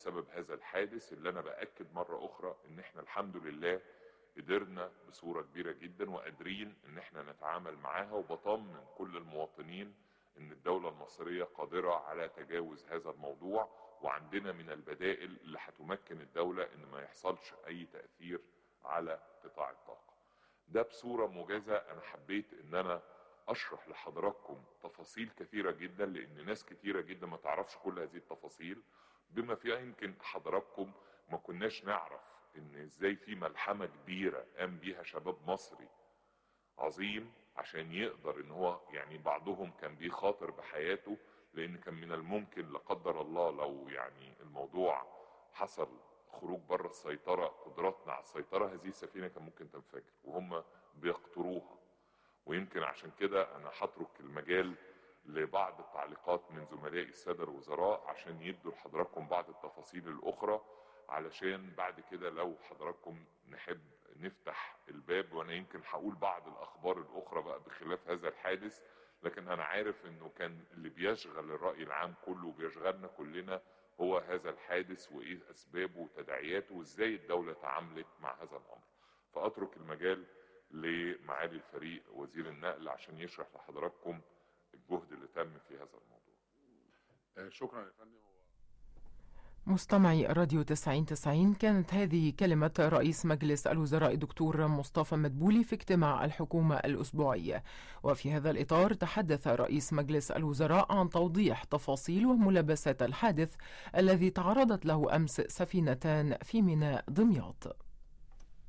بسبب هذا الحادث اللي انا باكد مره اخرى ان احنا الحمد لله قدرنا بصوره كبيره جدا وقادرين ان احنا نتعامل معاها وبطمن كل المواطنين ان الدوله المصريه قادره على تجاوز هذا الموضوع وعندنا من البدائل اللي هتمكن الدوله ان ما يحصلش اي تاثير على قطاع الطاقه. ده بصوره موجزه انا حبيت ان انا اشرح لحضراتكم تفاصيل كثيره جدا لان ناس كثيره جدا ما تعرفش كل هذه التفاصيل بما فيها يمكن حضراتكم ما كناش نعرف ان ازاي في ملحمه كبيره قام بيها شباب مصري عظيم عشان يقدر ان هو يعني بعضهم كان بيخاطر بحياته لان كان من الممكن لا قدر الله لو يعني الموضوع حصل خروج بره السيطره قدراتنا على السيطره هذه السفينه كان ممكن تنفجر وهم بيقطروها ويمكن عشان كده انا هترك المجال لبعض التعليقات من زملائي الساده الوزراء عشان يدوا لحضراتكم بعض التفاصيل الاخرى علشان بعد كده لو حضراتكم نحب نفتح الباب وانا يمكن هقول بعض الاخبار الاخرى بقى بخلاف هذا الحادث لكن انا عارف انه كان اللي بيشغل الراي العام كله وبيشغلنا كلنا هو هذا الحادث وايه اسبابه وتداعياته وازاي الدوله تعاملت مع هذا الامر فاترك المجال لمعالي الفريق وزير النقل عشان يشرح لحضراتكم الجهد اللي تم في هذا الموضوع آه، شكرا يا فندم مستمعي راديو 90 90 كانت هذه كلمة رئيس مجلس الوزراء الدكتور مصطفى مدبولي في اجتماع الحكومة الأسبوعي وفي هذا الإطار تحدث رئيس مجلس الوزراء عن توضيح تفاصيل وملابسات الحادث الذي تعرضت له أمس سفينتان في ميناء دمياط